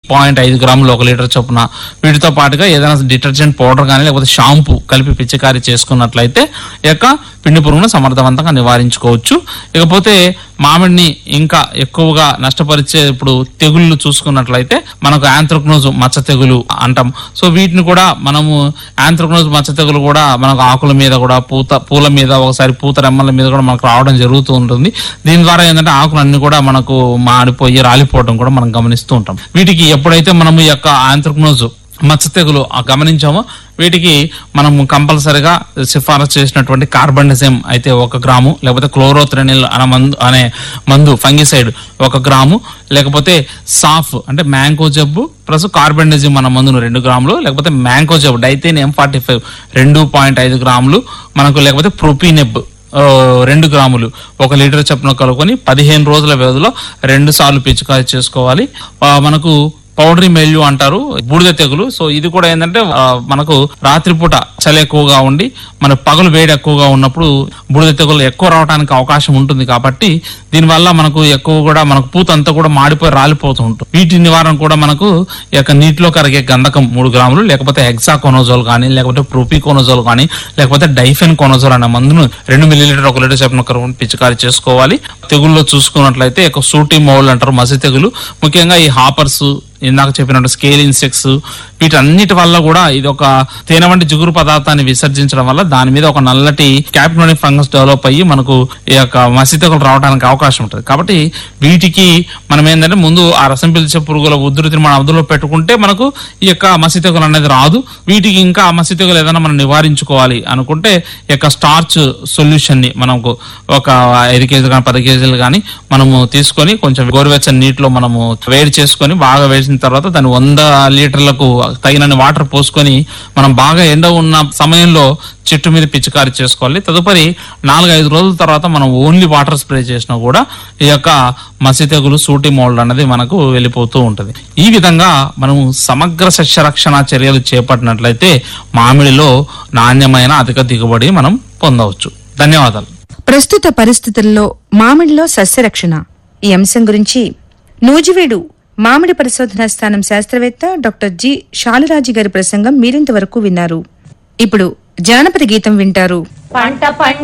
point ఐదు గ్రాములు ఒక లీటర్ చొప్పున వీటితో పాటుగా ఏదైనా డిటర్జెంట్ పౌడర్ కానీ లేకపోతే షాంపూ కలిపి పిచికారీ చేసుకున్నట్లయితే ఈ యొక్క పిండి పురుగును సమర్థవంతంగా నివారించుకోవచ్చు ఇకపోతే మామిడిని ఇంకా ఎక్కువగా నష్టపరిచే ఇప్పుడు తెగుళ్ళు చూసుకున్నట్లయితే మనకు యాంథ్రక్నోజ్ మచ్చ తెగులు అంటాం సో వీటిని కూడా మనము యాంథ్రక్నోజ్ మచ్చ తెగులు కూడా మనకు ఆకుల మీద కూడా పూత పూల మీద ఒకసారి పూత రెమ్మల మీద కూడా మనకు రావడం జరుగుతూ ఉంటుంది దీని ద్వారా ఏంటంటే ఆకులు అన్ని కూడా మనకు మాడిపోయి రాలిపోవడం కూడా మనం గమనిస్తూ ఉంటాం వీటికి ఎప్పుడైతే మనము ఈ యొక్క యాంథ్రక్నోజ్ మచ్చ తెగులు ఆ గమనించామో వీటికి మనం కంపల్సరిగా సిఫారసు చేసినటువంటి కార్బండిజం అయితే ఒక గ్రాము లేకపోతే క్లోరోథ్రెనిల్ అనే మందు అనే మందు ఫంగిసైడ్ ఒక గ్రాము లేకపోతే సాఫ్ అంటే మ్యాంగో జబ్బు ప్లస్ కార్బండిజం అన్న మందును రెండు గ్రాములు లేకపోతే మ్యాంగో జబ్బు డైతేన్ ఎం ఫార్టీ ఫైవ్ రెండు పాయింట్ ఐదు గ్రాములు మనకు లేకపోతే ప్రొపీనెబ్ ఆ, రెండు గ్రాములు ఒక లీటర్ చొప్పున కలుపుకొని పదిహేను రోజుల వ్యవధిలో రెండు సార్లు పిచికారీ చేసుకోవాలి ఆ, మనకు పౌడరీ మెల్యూ అంటారు బూడిద తెగులు సో ఇది కూడా ఏంటంటే ఆ, మనకు రాత్రిపూట చలి ఎక్కువగా ఉండి మన పగలు వేడి ఎక్కువగా ఉన్నప్పుడు బూడిద తెగులు ఎక్కువ రావడానికి అవకాశం ఉంటుంది కాబట్టి దీనివల్ల మనకు ఎక్కువ కూడా మనకు పూత అంతా కూడా మాడిపోయి రాలిపోతూ ఉంటుంది వీటి నివారణ కూడా మనకు ఈ యొక్క నీటిలో కరిగే గంధకం మూడు గ్రాములు లేకపోతే హెక్సాకోనోజోల్ కానీ లేకపోతే ప్రొపికోనోజోల్ కానీ లేకపోతే డైఫెన్ కోనోజోల్ అనే మందును రెండు మిల్లీలీటర్ ఒక లీటర్ చెప్పిన కరువును పిచికారీ చేసుకోవాలి తెగుల్లో చూసుకున్నట్లయితే ఒక సూటి మౌల్ అంటారు మసి తెగులు ముఖ్యంగా ఈ హాపర్స్ ఇందాక చెప్పినట్టు స్కేల్ ఇన్సెక్ట్స్ వీటన్నిటి వల్ల కూడా ఇది ఒక తేనె వంటి జిగురు పదార్థాన్ని విసర్జించడం వల్ల దాని మీద ఒక నల్లటి క్యాప్టోనిక్ ఫంగస్ డెవలప్ అయ్యి మనకు ఈ యొక్క మసి తెగులు రావడానికి అవకాశం ఉంటుంది కాబట్టి వీటికి మనం ఏంటంటే ముందు ఆ రసం పీల్చే పురుగుల ఉధృతిని మనం అదుపులో పెట్టుకుంటే మనకు ఈ యొక్క మసి తెగులు అనేది రాదు వీటికి ఇంకా ఆ మసి తెగులు ఏదైనా మనం నివారించుకోవాలి అనుకుంటే ఈ యొక్క స్టార్చ్ సొల్యూషన్ ని మనకు ఒక ఐదు కేజీలు కానీ పది కేజీలు కానీ మనము తీసుకొని కొంచెం గోరువెచ్చని నీటిలో మనము వేడి చేసుకొని బాగా వేసిన తర్వాత దాన్ని వంద లీటర్లకు తగినన్ని వాటర్ పోసుకొని మనం బాగా ఎండ ఉన్న సమయంలో చెట్టు మీద పిచికారీ చేసుకోవాలి తదుపరి నాలుగు ఐదు రోజుల తర్వాత మనం ఓన్లీ వాటర్ స్ప్రే చేసినా కూడా ఈ యొక్క మసి తెగులు సూటి మోల్డ్ అనేది మనకు వెళ్ళిపోతూ ఉంటది ఈ విధంగా మనము సమగ్ర సస్యరక్షణ చర్యలు చేపట్టినట్లయితే మామిడిలో నాణ్యమైన అధిక దిగుబడి మనం పొందవచ్చు ధన్యవాదాలు ప్రస్తుత పరిస్థితుల్లో మామిడిలో సస్యరక్షణ ఈ అంశం గురించి నూజివీడు మామిడి పరిశోధనా స్థానం శాస్త్రవేత్త డాక్టర్ జి శాలురాజు గారి ప్రసంగం మీరింతవరకు విన్నారు ఇప్పుడు జానపద గీతం వింటారు పంట పంట